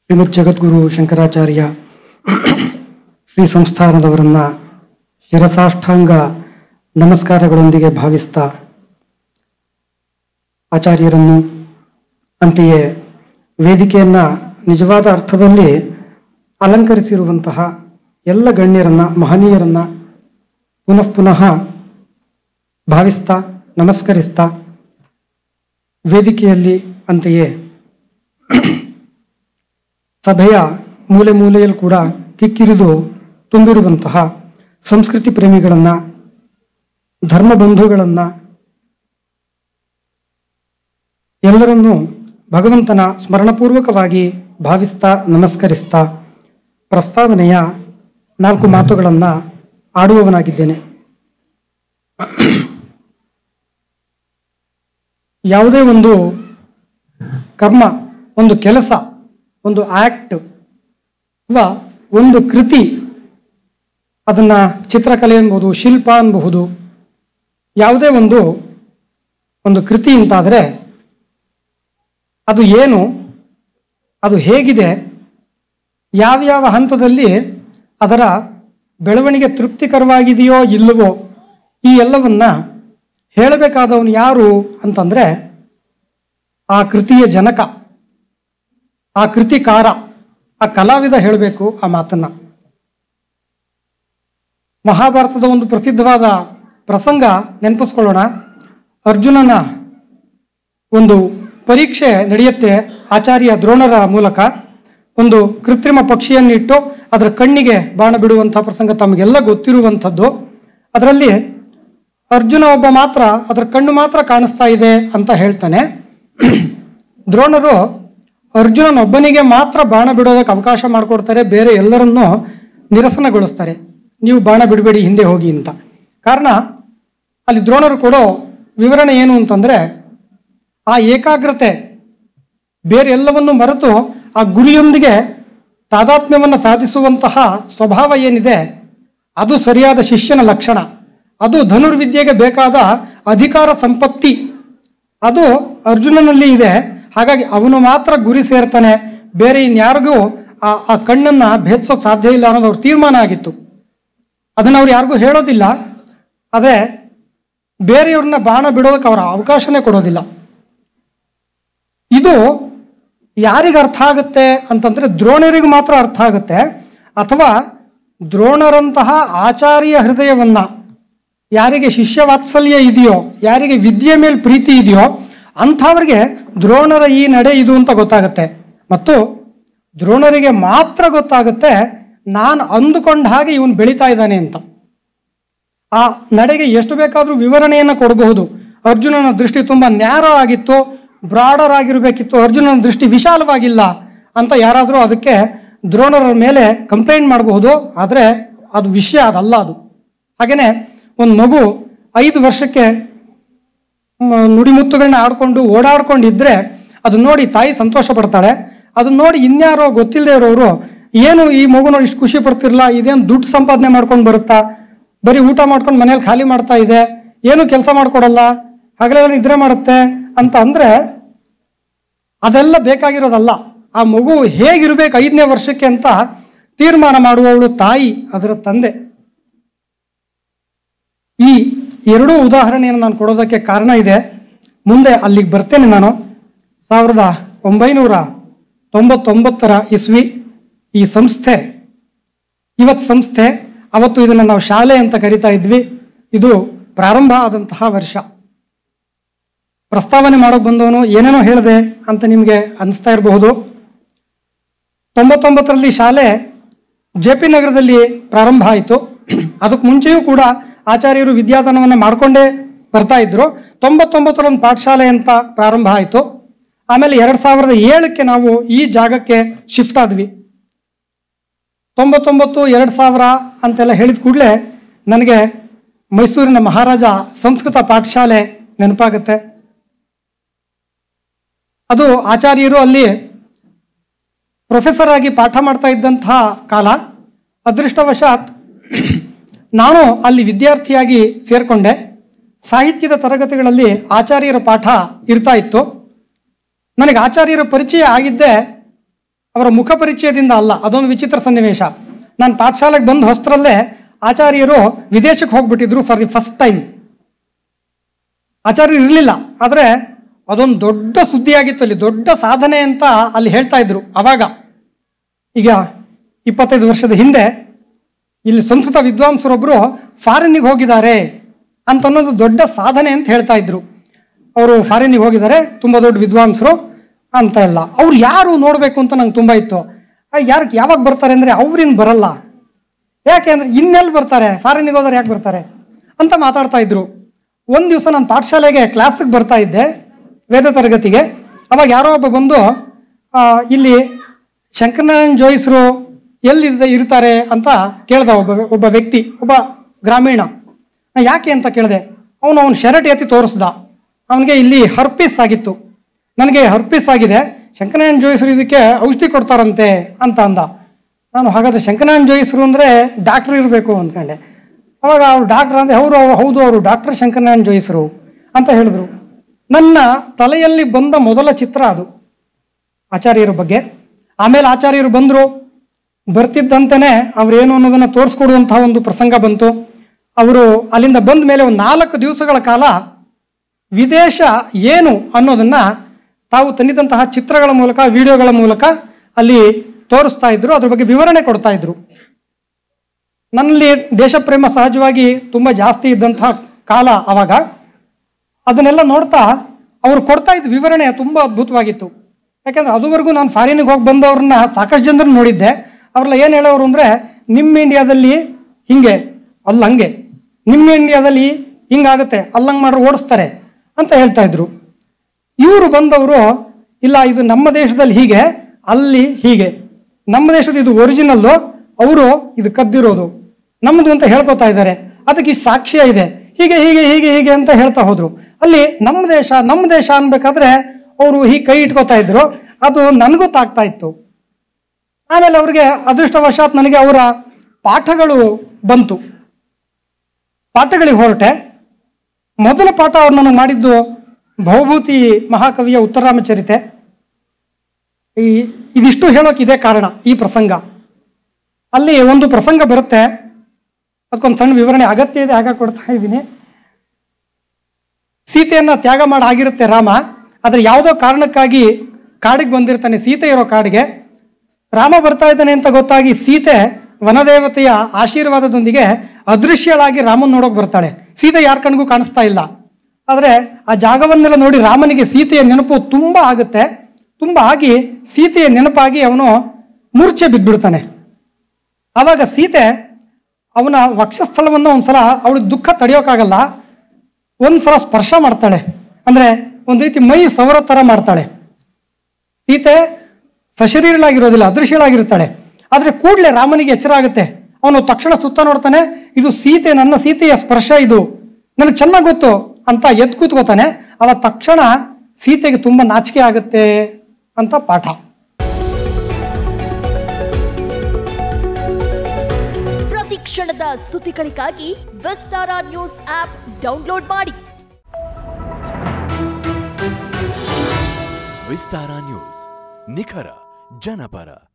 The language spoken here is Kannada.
ಶ್ರೀಮದ್ ಜಗದ್ಗುರು ಶಂಕರಾಚಾರ್ಯ ಶ್ರೀ ಸಂಸ್ಥಾನದವರನ್ನ ಶಿರಸಾಷ್ಟಾಂಗ ನಮಸ್ಕಾರಗಳೊಂದಿಗೆ ಭಾವಿಸ್ತಾ ಆಚಾರ್ಯರನ್ನು ಅಂತೆಯೇ ವೇದಿಕೆಯನ್ನ ನಿಜವಾದ ಅರ್ಥದಲ್ಲಿ ಅಲಂಕರಿಸಿರುವಂತಹ ಎಲ್ಲ ಗಣ್ಯರನ್ನ ಮಹನೀಯರನ್ನ ಪುನಃ ಪುನಃ ಭಾವಿಸ್ತಾ ನಮಸ್ಕರಿಸ್ತಾ ವೇದಿಕೆಯಲ್ಲಿ ಅಂತೆಯೇ ಸಭೆಯ ಮೂಲೆ ಮೂಲೆಯಲ್ಲಿ ಕೂಡ ಕಿಕ್ಕಿರಿದು ತುಂಬಿರುವಂತಹ ಸಂಸ್ಕೃತಿ ಪ್ರೇಮಿಗಳನ್ನು ಧರ್ಮ ಬಂಧುಗಳನ್ನು ಎಲ್ಲರನ್ನೂ ಭಗವಂತನ ಸ್ಮರಣಪೂರ್ವಕವಾಗಿ ಭಾವಿಸ್ತಾ ನಮಸ್ಕರಿಸ್ತಾ ಪ್ರಸ್ತಾವನೆಯ ನಾಲ್ಕು ಮಾತುಗಳನ್ನು ಆಡುವವನಾಗಿದ್ದೇನೆ ಯಾವುದೇ ಒಂದು ಕರ್ಮ ಒಂದು ಕೆಲಸ ಒಂದು ಆಕ್ಟ್ ಅಥವಾ ಒಂದು ಕೃತಿ ಅದನ್ನ ಚಿತ್ರಕಲೆ ಅನ್ಬೋದು ಶಿಲ್ಪ ಅನ್ಬಹುದು ಯಾವುದೇ ಒಂದು ಒಂದು ಕೃತಿ ಅಂತಾದರೆ ಅದು ಏನು ಅದು ಹೇಗಿದೆ ಯಾವ್ಯಾವ ಹಂತದಲ್ಲಿ ಅದರ ಬೆಳವಣಿಗೆ ತೃಪ್ತಿಕರವಾಗಿದೆಯೋ ಇಲ್ಲವೋ ಈ ಎಲ್ಲವನ್ನ ಹೇಳಬೇಕಾದವನು ಯಾರು ಅಂತಂದ್ರೆ ಆ ಕೃತಿಯ ಜನಕ ಆ ಕೃತಿಕಾರ ಆ ಕಲಾವಿದ ಹೇಳಬೇಕು ಆ ಮಾತನ್ನ ಮಹಾಭಾರತದ ಒಂದು ಪ್ರಸಿದ್ಧವಾದ ಪ್ರಸಂಗ ನೆನಪಿಸ್ಕೊಳ್ಳೋಣ ಅರ್ಜುನನ ಒಂದು ಪರೀಕ್ಷೆ ನಡೆಯುತ್ತೆ ಆಚಾರ್ಯ ದ್ರೋಣರ ಮೂಲಕ ಒಂದು ಕೃತ್ರಿಮ ಪಕ್ಷಿಯನ್ನಿಟ್ಟು ಅದರ ಕಣ್ಣಿಗೆ ಬಾಣ ಬಿಡುವಂತಹ ಪ್ರಸಂಗ ತಮಗೆಲ್ಲ ಗೊತ್ತಿರುವಂಥದ್ದು ಅದರಲ್ಲಿ ಅರ್ಜುನ ಒಬ್ಬ ಮಾತ್ರ ಅದರ ಕಣ್ಣು ಮಾತ್ರ ಕಾಣಿಸ್ತಾ ಇದೆ ಅಂತ ಹೇಳ್ತಾನೆ ದ್ರೋಣರು ಅರ್ಜುನನೊಬ್ಬನಿಗೆ ಮಾತ್ರ ಬಾಣ ಬಿಡೋದಕ್ಕೆ ಅವಕಾಶ ಮಾಡಿಕೊಡ್ತಾರೆ ಬೇರೆ ಎಲ್ಲರನ್ನೂ ನಿರಸನಗೊಳಿಸ್ತಾರೆ ನೀವು ಬಾಣ ಬಿಡಬೇಡಿ ಹಿಂದೆ ಹೋಗಿ ಅಂತ ಕಾರಣ ಅಲ್ಲಿ ದ್ರೋಣರು ಕೊಡೋ ವಿವರಣೆ ಏನು ಅಂತಂದ್ರೆ ಆ ಏಕಾಗ್ರತೆ ಬೇರೆ ಎಲ್ಲವನ್ನು ಮರೆತು ಆ ಗುರಿಯೊಂದಿಗೆ ತಾದಾತ್ಮ್ಯವನ್ನು ಸಾಧಿಸುವಂತಹ ಸ್ವಭಾವ ಏನಿದೆ ಅದು ಸರಿಯಾದ ಶಿಷ್ಯನ ಲಕ್ಷಣ ಅದು ಧನುರ್ವಿದ್ಯೆಗೆ ಬೇಕಾದ ಅಧಿಕಾರ ಸಂಪತ್ತಿ ಅದು ಅರ್ಜುನನಲ್ಲಿ ಇದೆ ಹಾಗಾಗಿ ಅವನು ಮಾತ್ರ ಗುರಿ ಸೇರ್ತಾನೆ ಬೇರೆ ಇನ್ಯಾರಿಗೂ ಆ ಆ ಕಣ್ಣನ್ನು ಭೇದಿಸೋಕೆ ಸಾಧ್ಯ ಇಲ್ಲ ಅನ್ನೋದು ಅವ್ರ ತೀರ್ಮಾನ ಆಗಿತ್ತು ಅದನ್ನು ಅವ್ರು ಯಾರಿಗೂ ಹೇಳೋದಿಲ್ಲ ಆದರೆ ಬೇರೆಯವ್ರನ್ನ ಬಾಣ ಬಿಡೋದಕ್ಕೆ ಅವರ ಅವಕಾಶನೇ ಕೊಡೋದಿಲ್ಲ ಇದು ಯಾರಿಗೆ ಅರ್ಥ ಆಗುತ್ತೆ ಅಂತಂದ್ರೆ ದ್ರೋಣರಿಗೆ ಮಾತ್ರ ಅರ್ಥ ಆಗುತ್ತೆ ಅಥವಾ ದ್ರೋಣರಂತಹ ಆಚಾರ್ಯ ಹೃದಯವನ್ನ ಯಾರಿಗೆ ಶಿಷ್ಯ ವಾತ್ಸಲ್ಯ ಇದೆಯೋ ಯಾರಿಗೆ ವಿದ್ಯೆ ಮೇಲೆ ಪ್ರೀತಿ ಇದೆಯೋ ಅಂಥವ್ರಿಗೆ ದ್ರೋಣರ ಈ ನಡೆ ಇದು ಅಂತ ಗೊತ್ತಾಗುತ್ತೆ ಮತ್ತು ದ್ರೋಣರಿಗೆ ಮಾತ್ರ ಗೊತ್ತಾಗುತ್ತೆ ನಾನು ಅಂದುಕೊಂಡ ಹಾಗೆ ಇವನು ಬೆಳೀತಾ ಇದ್ದಾನೆ ಅಂತ ಆ ನಡೆಗೆ ಎಷ್ಟು ಬೇಕಾದರೂ ವಿವರಣೆಯನ್ನು ಕೊಡಬಹುದು ಅರ್ಜುನನ ದೃಷ್ಟಿ ತುಂಬ ನ್ಯಾರೋ ಆಗಿತ್ತು ಬ್ರಾಡರ್ ಆಗಿರಬೇಕಿತ್ತು ಅರ್ಜುನನ ದೃಷ್ಟಿ ವಿಶಾಲವಾಗಿಲ್ಲ ಅಂತ ಯಾರಾದರೂ ಅದಕ್ಕೆ ದ್ರೋಣರ ಮೇಲೆ ಕಂಪ್ಲೇಂಟ್ ಮಾಡಬಹುದು ಆದರೆ ಅದು ವಿಷಯ ಅದಲ್ಲ ಅದು ಹಾಗೆಯೇ ಒಂದು ಮಗು ಐದು ವರ್ಷಕ್ಕೆ ಮ- ನುಡಿಮುತ್ತುಗಳನ್ನ ಆಡ್ಕೊಂಡು ಓಡಾಡ್ಕೊಂಡಿದ್ರೆ ಅದು ನೋಡಿ ತಾಯಿ ಸಂತೋಷ ಪಡ್ತಾಳೆ ಅದನ್ನ ನೋಡಿ ಇನ್ಯಾರೋ ಗೊತ್ತಿಲ್ಲದೆ ಇರೋರು ಏನು ಈ ಮಗು ನೋಡಿ ಇಷ್ಟು ಖುಷಿ ಪಡ್ತಿರ್ಲ ಇದೇನು ದುಡ್ಡು ಸಂಪಾದನೆ ಮಾಡ್ಕೊಂಡು ಬರುತ್ತಾ ಬರೀ ಊಟ ಮಾಡ್ಕೊಂಡು ಮನೇಲಿ ಖಾಲಿ ಮಾಡ್ತಾ ಇದೆ ಏನು ಕೆಲಸ ಮಾಡ್ಕೊಡಲ್ಲ ಹಗಲೆಲ್ಲ ನಿದ್ರೆ ಮಾಡುತ್ತೆ ಅಂತ ಅಂದ್ರೆ ಅದೆಲ್ಲ ಬೇಕಾಗಿರೋದಲ್ಲ ಆ ಮಗು ಹೇಗಿರ್ಬೇಕು ಐದನೇ ವರ್ಷಕ್ಕೆ ಅಂತ ತೀರ್ಮಾನ ಮಾಡುವವಳು ತಾಯಿ ಅದರ ತಂದೆ ಈ ಎರಡೂ ಉದಾಹರಣೆಯನ್ನು ನಾನು ಕೊಡೋದಕ್ಕೆ ಕಾರಣ ಇದೆ ಮುಂದೆ ಅಲ್ಲಿಗೆ ಬರ್ತೇನೆ ನಾನು ಸಾವಿರದ ಒಂಬೈನೂರ ತೊಂಬತ್ತೊಂಬತ್ತರ ಇಸ್ವಿ ಈ ಸಂಸ್ಥೆ ಇವತ್ತು ಸಂಸ್ಥೆ ಅವತ್ತು ಇದನ್ನು ನಾವು ಶಾಲೆ ಅಂತ ಕರಿತಾ ಇದ್ವಿ ಇದು ಪ್ರಾರಂಭ ಆದಂತಹ ವರ್ಷ ಪ್ರಸ್ತಾವನೆ ಮಾಡೋಕೆ ಬಂದವನು ಏನೇನೋ ಹೇಳಿದೆ ಅಂತ ನಿಮಗೆ ಅನಿಸ್ತಾ ಇರಬಹುದು ತೊಂಬತ್ತೊಂಬತ್ತರಲ್ಲಿ ಶಾಲೆ ಜೆ ಪಿ ನಗರದಲ್ಲಿ ಪ್ರಾರಂಭ ಆಯಿತು ಅದಕ್ಕೆ ಮುಂಚೆಯೂ ಕೂಡ ಆಚಾರ್ಯರು ವಿದ್ಯಾದಾನವನ್ನು ಮಾಡಿಕೊಂಡೇ ಬರ್ತಾ ಇದ್ರು ತೊಂಬತ್ತೊಂಬತ್ತರೊಂದು ಪಾಠಶಾಲೆ ಅಂತ ಪ್ರಾರಂಭ ಆಯಿತು ಆಮೇಲೆ ಎರಡು ಸಾವಿರದ ಏಳಕ್ಕೆ ನಾವು ಈ ಜಾಗಕ್ಕೆ ಶಿಫ್ಟ್ ಆದ್ವಿ ತೊಂಬತ್ತೊಂಬತ್ತು ಎರಡು ಸಾವಿರ ಅಂತೆಲ್ಲ ಹೇಳಿದ ಕೂಡಲೇ ನನಗೆ ಮೈಸೂರಿನ ಮಹಾರಾಜ ಸಂಸ್ಕೃತ ಪಾಠಶಾಲೆ ನೆನಪಾಗುತ್ತೆ ಅದು ಆಚಾರ್ಯರು ಅಲ್ಲಿ ಪ್ರೊಫೆಸರ್ ಆಗಿ ಪಾಠ ಮಾಡ್ತಾ ಇದ್ದಂತಹ ಕಾಲ ಅದೃಷ್ಟವಶಾತ್ ನಾನು ಅಲ್ಲಿ ವಿದ್ಯಾರ್ಥಿಯಾಗಿ ಸೇರಿಕೊಂಡೆ ಸಾಹಿತ್ಯದ ತರಗತಿಗಳಲ್ಲಿ ಆಚಾರ್ಯರ ಪಾಠ ಇರ್ತಾ ಇತ್ತು ನನಗೆ ಆಚಾರ್ಯರ ಪರಿಚಯ ಆಗಿದ್ದೇ ಅವರ ಮುಖ ಪರಿಚಯದಿಂದ ಅಲ್ಲ ಅದೊಂದು ವಿಚಿತ್ರ ಸನ್ನಿವೇಶ ನಾನು ಪಾಠಶಾಲೆಗೆ ಬಂದ ಹೊಸ್ತರಲ್ಲೇ ಆಚಾರ್ಯರು ವಿದೇಶಕ್ಕೆ ಹೋಗ್ಬಿಟ್ಟಿದ್ರು ಫಾರ್ ದಿ ಫಸ್ಟ್ ಟೈಮ್ ಆಚಾರ್ಯರು ಇರಲಿಲ್ಲ ಆದರೆ ಅದೊಂದು ದೊಡ್ಡ ಸುದ್ದಿಯಾಗಿತ್ತು ಅಲ್ಲಿ ದೊಡ್ಡ ಸಾಧನೆ ಅಂತ ಅಲ್ಲಿ ಹೇಳ್ತಾ ಇದ್ರು ಅವಾಗ ಈಗ ಇಪ್ಪತ್ತೈದು ವರ್ಷದ ಹಿಂದೆ ಇಲ್ಲಿ ಸಂಸ್ಕೃತ ವಿದ್ವಾಂಸರೊಬ್ಬರು ಫಾರಿನ್ನಿಗೆ ಹೋಗಿದ್ದಾರೆ ಅಂತ ಅನ್ನೋದು ದೊಡ್ಡ ಸಾಧನೆ ಅಂತ ಹೇಳ್ತಾ ಇದ್ರು ಅವರು ಫಾರಿನ್ನಿಗೆ ಹೋಗಿದ್ದಾರೆ ತುಂಬ ದೊಡ್ಡ ವಿದ್ವಾಂಸರು ಅಂತ ಎಲ್ಲ ಅವ್ರು ಯಾರು ನೋಡಬೇಕು ಅಂತ ನಂಗೆ ತುಂಬ ಇತ್ತು ಯಾರು ಯಾವಾಗ ಬರ್ತಾರೆ ಅಂದರೆ ಅವ್ರಿನ್ ಬರಲ್ಲ ಯಾಕೆ ಅಂದರೆ ಇನ್ನೆಲ್ಲಿ ಬರ್ತಾರೆ ಫಾರಿನ್ನಿಗೆ ಹೋದ್ರೆ ಯಾಕೆ ಬರ್ತಾರೆ ಅಂತ ಮಾತಾಡ್ತಾ ಇದ್ರು ಒಂದು ದಿವಸ ನಾನು ಪಾಠಶಾಲೆಗೆ ಕ್ಲಾಸಿಗೆ ಬರ್ತಾ ಇದ್ದೆ ವೇದ ತರಗತಿಗೆ ಅವಾಗ ಯಾರೋ ಒಬ್ಬ ಬಂದು ಆ, ಇಲ್ಲಿ ಶಂಕರನಾರಾಯಣ ಜೋಯಿಸರು ಎಲ್ಲಿ ಇರ್ತಾರೆ ಅಂತ ಕೇಳ್ದ ಒಬ್ಬ ಒಬ್ಬ ವ್ಯಕ್ತಿ ಒಬ್ಬ ಗ್ರಾಮೀಣ ನಾ ಯಾಕೆ ಅಂತ ಕೇಳಿದೆ ಅವನು ಅವನು ಶರ್ಟ್ ಎತ್ತಿ ತೋರಿಸ್ದ ಅವನಿಗೆ ಇಲ್ಲಿ ಹರ್ಪಿಸ್ ಆಗಿತ್ತು ನನಗೆ ಹರ್ಪಿಸ್ ಆಗಿದೆ ಶಂಕರನಾರಾಯಣ ಜೋಯಿಸರು ಇದಕ್ಕೆ ಔಷಧಿ ಕೊಡ್ತಾರಂತೆ ಅಂತ ಅಂದ ನಾನು ಹಾಗಾದ್ರೆ ಶಂಕರನಾರಾಯಣ ಜೋಯಿಸರು ಅಂದರೆ ಡಾಕ್ಟ್ರ್ ಇರಬೇಕು ಅಂದ್ಕೊಂಡೆ ಅವಾಗ ಅವ್ರು ಡಾಕ್ಟ್ರ್ ಅಂದರೆ ಅವರು ಹೌದು ಅವರು ಡಾಕ್ಟರ್ ಶಂಕರನಾರಾಯಣ ಜೋಯಿಸರು ಅಂತ ಹೇಳಿದ್ರು ನನ್ನ ತಲೆಯಲ್ಲಿ ಬಂದ ಮೊದಲ ಚಿತ್ರ ಅದು ಆಚಾರ್ಯರ ಬಗ್ಗೆ ಆಮೇಲೆ ಆಚಾರ್ಯರು ಬಂದರು ಬರ್ತಿದ್ದಂತೆಯೇ ಅವರೇನು ಅನ್ನೋದನ್ನು ತೋರಿಸ್ಕೊಡುವಂತಹ ಒಂದು ಪ್ರಸಂಗ ಬಂತು ಅವರು ಅಲ್ಲಿಂದ ಬಂದ ಮೇಲೆ ಒಂದು ನಾಲ್ಕು ದಿವಸಗಳ ಕಾಲ ವಿದೇಶ ಏನು ಅನ್ನೋದನ್ನು ತಾವು ತಂದಿದ್ದಂತಹ ಚಿತ್ರಗಳ ಮೂಲಕ ವಿಡಿಯೋಗಳ ಮೂಲಕ ಅಲ್ಲಿ ತೋರಿಸ್ತಾ ಇದ್ರು ಅದ್ರ ಬಗ್ಗೆ ವಿವರಣೆ ಕೊಡ್ತಾ ಇದ್ರು ನನ್ನಲ್ಲಿ ದೇಶಪ್ರೇಮ ಸಹಜವಾಗಿ ತುಂಬ ಜಾಸ್ತಿ ಇದ್ದಂತಹ ಕಾಲ ಆವಾಗ ಅದನ್ನೆಲ್ಲ ನೋಡ್ತಾ ಅವರು ಕೊಡ್ತಾ ಇದ್ದ ವಿವರಣೆ ತುಂಬ ಅದ್ಭುತವಾಗಿತ್ತು ಯಾಕಂದ್ರೆ ಅದುವರೆಗೂ ನಾನು ಫಾರಿನಿಗೆ ಹೋಗಿ ಬಂದವ್ರನ್ನ ಸಾಕಷ್ಟು ಜನರನ್ನ ನೋಡಿದ್ದೆ ಅವ್ರೆಲ್ಲ ಏನು ಹೇಳೋರು ಅಂದರೆ ನಿಮ್ಮ ಇಂಡಿಯಾದಲ್ಲಿ ಹಿಂಗೆ ಅಲ್ಲ ಹಂಗೆ ನಿಮ್ಮ ಇಂಡಿಯಾದಲ್ಲಿ ಹಿಂಗಾಗುತ್ತೆ ಅಲ್ಲಂಗೆ ಮಾಡ್ರೆ ಓಡಿಸ್ತಾರೆ ಅಂತ ಹೇಳ್ತಾ ಇದ್ರು ಇವರು ಬಂದವರು ಇಲ್ಲ ಇದು ನಮ್ಮ ದೇಶದಲ್ಲಿ ಹೀಗೆ ಅಲ್ಲಿ ಹೀಗೆ ನಮ್ಮ ದೇಶದ ಇದು ಒರಿಜಿನಲ್ಲು ಅವರು ಇದು ಕದ್ದಿರೋದು ನಮ್ಮದು ಅಂತ ಹೇಳ್ಕೊತಾ ಇದ್ದಾರೆ ಅದಕ್ಕೆ ಈ ಸಾಕ್ಷ್ಯ ಇದೆ ಹೀಗೆ ಹೀಗೆ ಹೀಗೆ ಹೀಗೆ ಅಂತ ಹೇಳ್ತಾ ಹೋದ್ರು ಅಲ್ಲಿ ನಮ್ಮ ದೇಶ ನಮ್ಮ ದೇಶ ಅನ್ಬೇಕಾದ್ರೆ ಅವರು ಹೀಗೆ ಕೈ ಇಟ್ಕೋತಾ ಇದ್ರು ಅದು ನನಗೂ ತಾಗ್ತಾ ಇತ್ತು ಆಮೇಲೆ ಅವ್ರಿಗೆ ಅದೃಷ್ಟವಶಾತ್ ನನಗೆ ಅವರ ಪಾಠಗಳು ಬಂತು ಪಾಠಗಳಿಗೆ ಹೊರಟೆ ಮೊದಲ ಪಾಠ ಅವ್ರು ನನಗೆ ಮಾಡಿದ್ದು ಭವಭೂತಿ ಮಹಾಕವಿಯ ಉತ್ತರಾಮಚರಿತೆ ಈ ಇದಿಷ್ಟು ಹೇಳೋಕೆ ಇದೇ ಕಾರಣ ಈ ಪ್ರಸಂಗ ಅಲ್ಲಿ ಒಂದು ಪ್ರಸಂಗ ಬರುತ್ತೆ ಅದಕ್ಕೊಂದು ಸಣ್ಣ ವಿವರಣೆ ಅಗತ್ಯ ಇದೆ ಆಗ ಕೊಡ್ತಾ ಇದ್ದೀನಿ ಸೀತೆಯನ್ನ ತ್ಯಾಗ ಮಾಡಿ ಆಗಿರುತ್ತೆ ರಾಮ ಆದರೆ ಯಾವುದೋ ಕಾರಣಕ್ಕಾಗಿ ಕಾಡಿಗೆ ಬಂದಿರ್ತಾನೆ ಸೀತೆ ಇರೋ ಕಾಡಿಗೆ ರಾಮ ಬರ್ತಾ ಇದ್ದಾನೆ ಅಂತ ಗೊತ್ತಾಗಿ ಸೀತೆ ವನದೇವತೆಯ ಆಶೀರ್ವಾದದೊಂದಿಗೆ ಅದೃಶ್ಯಳಾಗಿ ರಾಮನ್ ನೋಡೋಕೆ ಬರ್ತಾಳೆ ಸೀತೆ ಯಾರ ಕಣ್ಗೂ ಕಾಣಿಸ್ತಾ ಇಲ್ಲ ಆದರೆ ಆ ಜಾಗವನ್ನೆಲ್ಲ ನೋಡಿ ರಾಮನಿಗೆ ಸೀತೆಯ ನೆನಪು ತುಂಬ ಆಗುತ್ತೆ ತುಂಬ ಆಗಿ ಸೀತೆಯ ನೆನಪಾಗಿ ಅವನು ಮೂರ್ಛೆ ಬಿದ್ದ್ಬಿಡ್ತಾನೆ ಆವಾಗ ಸೀತೆ ಅವನ ವಕ್ಷಸ್ಥಳವನ್ನು ಒಂದ್ಸಲ ಅವಳಿಗೆ ದುಃಖ ತಡೆಯೋಕ್ಕಾಗಲ್ಲ ಒಂದ್ಸಲ ಸ್ಪರ್ಶ ಮಾಡ್ತಾಳೆ ಅಂದರೆ ಒಂದು ರೀತಿ ಮೈ ಸವರೋ ಥರ ಮಾಡ್ತಾಳೆ ಸೀತೆ ಸಶರೀರಳಾಗಿರೋದಿಲ್ಲ ಅದೃಶ್ಯಳಾಗಿರ್ತಾಳೆ ಆದರೆ ಕೂಡಲೇ ರಾಮನಿಗೆ ಎಚ್ಚರ ಆಗುತ್ತೆ ಅವನು ತಕ್ಷಣ ಸುತ್ತ ನೋಡ್ತಾನೆ ಇದು ಸೀತೆ ನನ್ನ ಸೀತೆಯ ಸ್ಪರ್ಶ ಇದು ನನಗೆ ಚೆನ್ನಾಗಿ ಗೊತ್ತು ಅಂತ ಎದ್ದು ಕೂತ್ಕೋತಾನೆ ಅವ ತಕ್ಷಣ ಸೀತೆಗೆ ತುಂಬ ನಾಚಿಕೆ ಆಗುತ್ತೆ ಅಂತ ಪಾಠ ಪ್ರತಿ ಕ್ಷಣದ ಸುದ್ದಿಗಳಿಗಾಗಿ ವಿಸ್ತಾರ ನ್ಯೂಸ್ ಆಪ್ ಡೌನ್ಲೋಡ್ ಮಾಡಿ ವಿಸ್ತಾರ ನ್ಯೂಸ್ ನಿಖರ ಜನಪರ